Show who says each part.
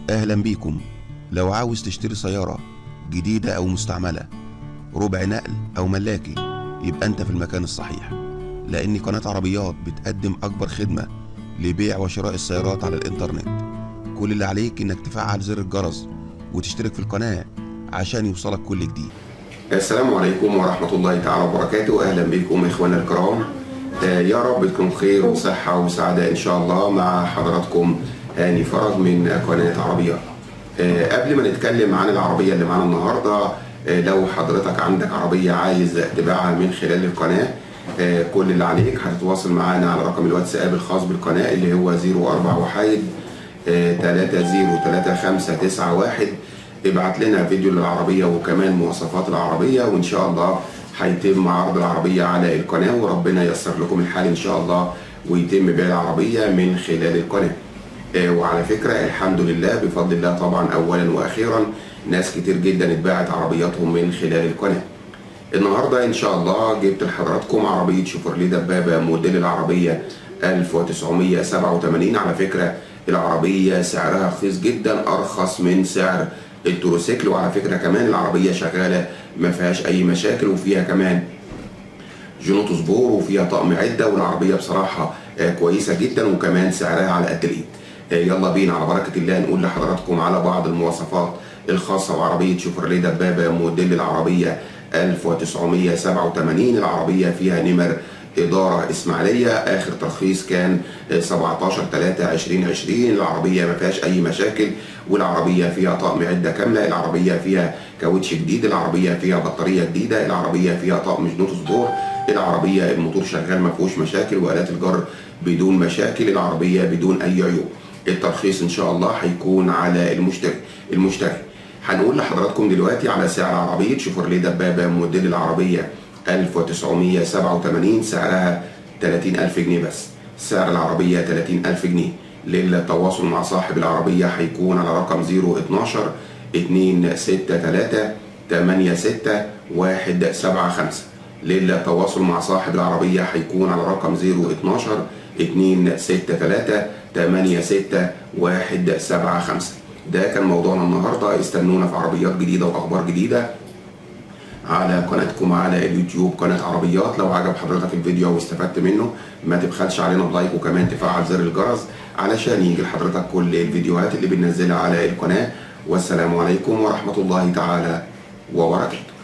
Speaker 1: أهلا بيكم لو عاوز تشتري سيارة جديدة أو مستعملة ربع نقل أو ملاكي يبقى أنت في المكان الصحيح لأن قناة عربيات بتقدم أكبر خدمة لبيع وشراء السيارات على الإنترنت كل اللي عليك إنك تفعل زر الجرس وتشترك في القناة عشان يوصلك كل جديد
Speaker 2: السلام عليكم ورحمة الله تعالى وبركاته أهلا بكم إخوانا الكرام آه، يا رب تكون بخير وصحة وسعادة إن شاء الله مع حضراتكم هاني فرج من قناة عربيات آه، قبل ما نتكلم عن العربية اللي معانا النهاردة آه، لو حضرتك عندك عربية عايز تبيعها من خلال القناة آه، كل اللي عليك هتتواصل معانا على رقم الواتساب الخاص بالقناة اللي هو 04 وحيد 303591 ابعت لنا فيديو للعربية وكمان مواصفات العربية وإن شاء الله هيتم عرض العربية على القناة وربنا ييسر لكم الحال إن شاء الله ويتم بيع العربية من خلال القناة آه، وعلى فكرة الحمد لله بفضل الله طبعا أولا وأخيرا ناس كتير جدا اتباعت عربياتهم من خلال القناة النهاردة إن شاء الله جبت لحضراتكم عربية شيفروليه دبابة موديل العربية 1987 على فكرة العربية سعرها رخيص جدا أرخص من سعر التروسيكل وعلى فكرة كمان العربية شغالة ما فيهاش أي مشاكل وفيها كمان جنوط سبور وفيها طقم عدة والعربية بصراحة آه، كويسة جدا وكمان سعرها على قد الإيد آه، يلا بينا على بركة الله نقول لحضراتكم على بعض المواصفات الخاصة بعربية شيفروليه دبابة موديل العربية 1987 العربية فيها نمر إدارة إسماعيلية آخر ترخيص كان 17 3 2020 العربية ما فيهاش أي مشاكل والعربية فيها طقم عدة كاملة العربية فيها كاوتش جديد العربية فيها بطارية جديدة العربية فيها طقم جنوط سبور العربية الموتور شغال ما فيهوش مشاكل وآلات الجر بدون مشاكل العربية بدون أي عيوب الترخيص إن شاء الله هيكون على المشتري المشتري هنقول لحضراتكم دلوقتي على سعر عربية شيفروليه دبابة موديل العربية 1987 سعرها 30000 جنيه بس سعر العربية 30000 جنيه للتواصل مع صاحب العربية هيكون على رقم 012 263 86 175 للتواصل مع صاحب العربية هيكون على رقم 012 263 86 175 ده كان موضوعنا النهارده استنونا في عربيات جديده واخبار جديده على قناتكم على اليوتيوب قناه عربيات لو عجب حضرتك الفيديو واستفدت منه ما تبخلش علينا بلايك وكمان تفعل زر الجرس علشان يجي لحضرتك كل الفيديوهات اللي بننزلها على القناه والسلام عليكم ورحمه الله تعالى وبركاته